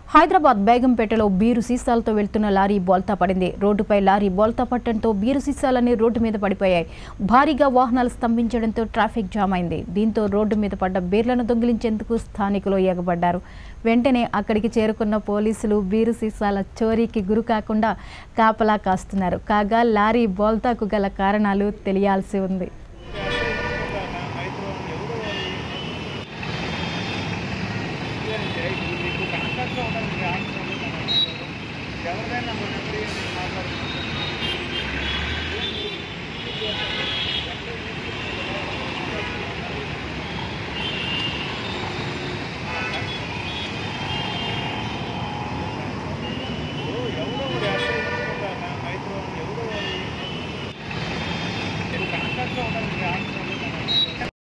Hyderabad బేగంపేటలో beer సీసాలతో వెళ్తున్న lorry బోల్తా పడింది రోడ్డుపై లారీ బోల్తా పట్టడంతో బీరు సీసాలన్నీ రోడ్డు మీద పడిపోయాయి భారీగా వాహనాలు స్తంభించడంతో ట్రాఫిక్ జామ్ అయింది దీంతో రోడ్డు మీద పడ్డ బీర్లను దొంగిలించేందుకు స్థానికులు ఎగబడ్డారు వెంటనే అక్కడికి చేరుకున్న పోలీసులు బీరు సీసాల చోరీకి గురి కాకుండా కాపలా కాస్తున్నారు కాగా లారీ బోల్తాకు గల కారణాలు తెలియాల్సి ఉంది ఎవరిదైనా మాట్లాడుతున్నాం